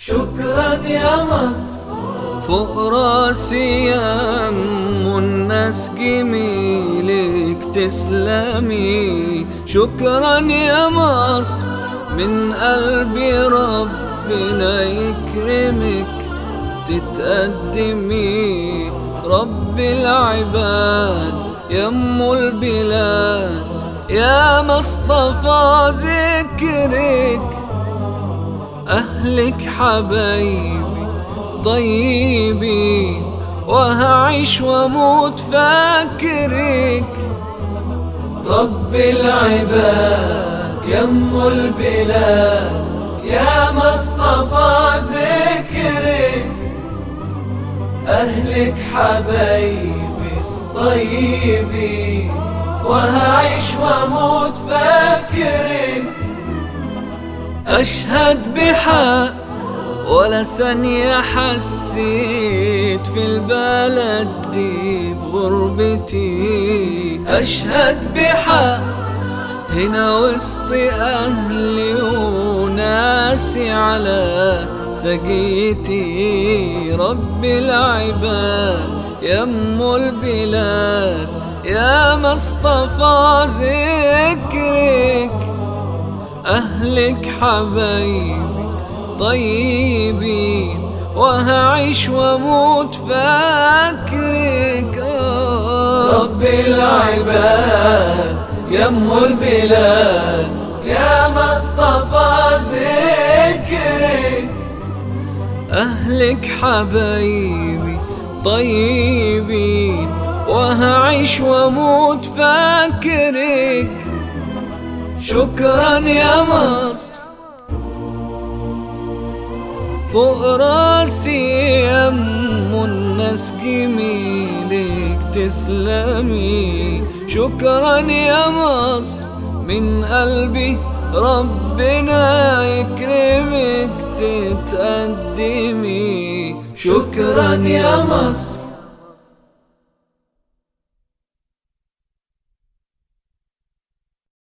شكرا يا مصر فوق راسي يم الناس جميلك تسلمي شكرا يا مصر من قلبي ربنا يكرمك تتقدمي رب العباد يم البلاد يا مصطفى ذكرك أهلك حبايبي طيبين وهعيش واموت فاكرك رب العباد يم البلاد يا مصطفى ذكرك أهلك حبايبي طيبين وهعيش واموت فاكرك أشهد بحق ولا ثانية حسيت في البلد دي بغربتي أشهد بحق هنا وسط أهلي وناسي على سقيتي رب العباد يم البلاد يا مصطفى ذكرك أهلك حبايبي طيبين وهعيش واموت فاكرك رب العباد يم البلاد يا مصطفى ذكرك أهلك حبايبي طيبين وهعيش واموت فاكرك شكرا يا مصر فوق راسي يم الناس جميلك تسلمي شكرا يا مصر من قلبي ربنا يكرمك تتقدمي شكرا يا مصر